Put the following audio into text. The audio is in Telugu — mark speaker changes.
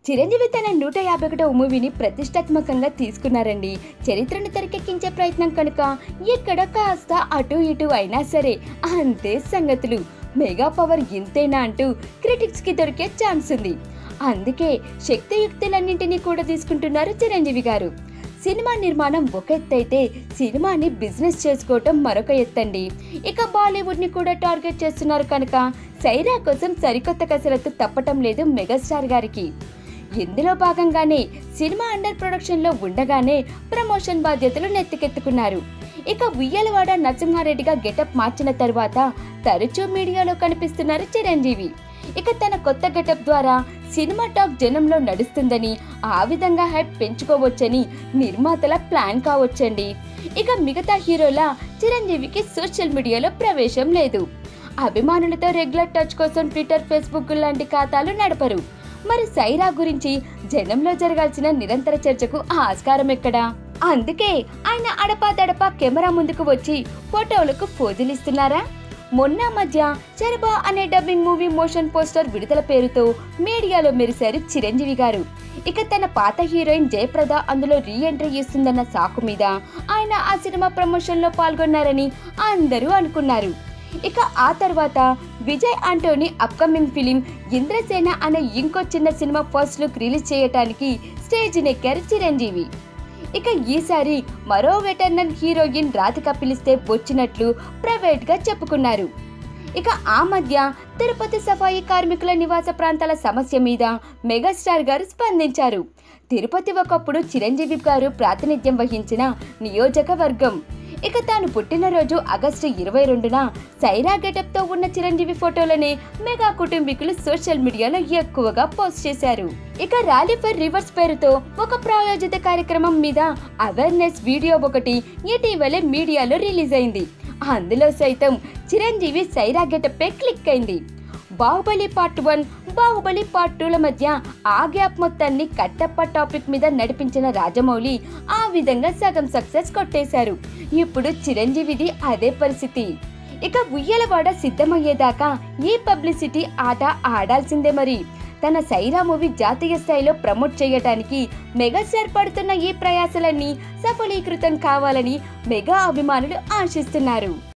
Speaker 1: చిరంజీవి తన నూట యాభై ఒకటో మూవీని ప్రతిష్టాత్మకంగా తీసుకున్నారండి చరిత్రను తెరకెక్కించే ప్రయత్నం కనుక ఎక్కడ కాస్త అటు ఇటు అయినా సరే అంతే సంగతులు మెగా పవర్ ఇంతేనా అంటూ క్రిటిక్స్ కి దొరికే ఛాన్స్ ఉంది అందుకే శక్తియుక్తులన్నింటినీ కూడా తీసుకుంటున్నారు చిరంజీవి గారు సినిమా నిర్మాణం ఒక ఎత్తైతే సినిమాని బిజినెస్ చేసుకోవటం మరొక ఎత్తండి ఇక బాలీవుడ్ ని కూడా టార్గెట్ చేస్తున్నారు కనుక సైరా కోసం సరికొత్త కసరత్తు తప్పటం లేదు మెగాస్టార్ గారికి ఇందులో భాగంగానే సినిమా అండర్ ప్రొడక్షన్ లో ఉండగానే ప్రమోషన్ బాధ్యతలు నెత్తికెత్తుకున్నారు ఇక ఉయ్యలవాడ నరసింహారెడ్డిగా గెటప్ మార్చిన తర్వాత తరచూ మీడియాలో కనిపిస్తున్నారు చిరంజీవి ఇక తన కొత్త గెటప్ ద్వారా సినిమా టాక్ జనంలో నడుస్తుందని ఆ విధంగా హైప్ పెంచుకోవచ్చని నిర్మాతల ప్లాన్ కావచ్చండి ఇక మిగతా హీరోల చిరంజీవికి సోషల్ మీడియాలో ప్రవేశం లేదు అభిమానులతో రెగ్యులర్ టచ్ కోసం ట్విట్టర్ ఫేస్బుక్ లాంటి ఖాతాలు నడపరు మరి సైరా గురించి జనంలో జరగాల్సిన నిరంతర చర్చకు ఆస్కారం ఎక్కడా అందుకే ఆయన అడపా కెమెరా ముందుకు వచ్చి ఫోటోలకు ఫోజులిస్తున్నారా మొన్న మధ్య చరబా అనే డబ్బింగ్ మూవీ మోషన్ పోస్టర్ విడుదల పేరుతో మీడియాలో మెరిశారు చిరంజీవి గారు ఇక తన పాత హీరోయిన్ జయప్రద అందులో రీ ఎంట్రీ ఇస్తుందన్న సాకు మీద ఆయన ఆ సినిమా ప్రమోషన్లో పాల్గొన్నారని అందరూ అనుకున్నారు ఇక ఆ తర్వాత విజయ్ ఆంటోనీ అప్కమింగ్ ఫిలిం ఇంద్రసేన అనే ఇంకో చిన్న సినిమా ఫస్ట్ లుక్ రిలీజ్ చేయడానికి స్టేజ్ నెక్కారు చిరంజీవి ఇక ఈసారి మరో వెటర్నల్ హీరోయిన్ రాధిక పిలిస్తే వచ్చినట్లు ప్రైవేట్ గా చెప్పుకున్నారు ఇక ఆ మధ్య తిరుపతి సఫాయి కార్మికుల నివాస ప్రాంతాల సమస్య మీద మెగాస్టార్ గారు స్పందించారు తిరుపతి ఒకప్పుడు చిరంజీవి గారు ప్రాతినిధ్యం వహించిన నియోజకవర్గం ఇక తాను పుట్టినరోజు ఆగస్టు ఇరవై రెండున సైరా గెటప్ తో ఉన్న చిరంజీవి ఫోటోలనే మెగా కుటుంబీకులు సోషల్ మీడియాలో ఎక్కువగా పోస్ట్ చేశారు ఇక ర్యాలీ ఫర్ రివర్స్ పేరుతో ఒక ప్రాయోజిత కార్యక్రమం మీద అవేర్నెస్ వీడియో ఒకటి ఇటీవలే మీడియాలో రిలీజ్ అయింది అందులో సైతం చిరంజీవి సైరా గెటప్పే క్లిక్ అయింది Baahubali part one Baahubali part టూల మధ్య ఆ గ్యాప్ మొత్తాన్ని కట్టప్ప టాపిక్ మీద నడిపించిన రాజమౌళి ఆ విధంగా సగం సక్సెస్ కొట్టేశారు ఇప్పుడు చిరంజీవిది అదే పరిస్థితి ఇక ఉయ్యలవాడ సిద్ధమయ్యేదాకా ఈ పబ్లిసిటీ ఆట ఆడాల్సిందే మరి తన సైరా మూవీ జాతీయ స్థాయిలో ప్రమోట్ చేయటానికి మెగాస్టార్ పడుతున్న ఈ ప్రయాసలన్నీ సఫలీకృతం కావాలని మెగా అభిమానులు ఆశిస్తున్నారు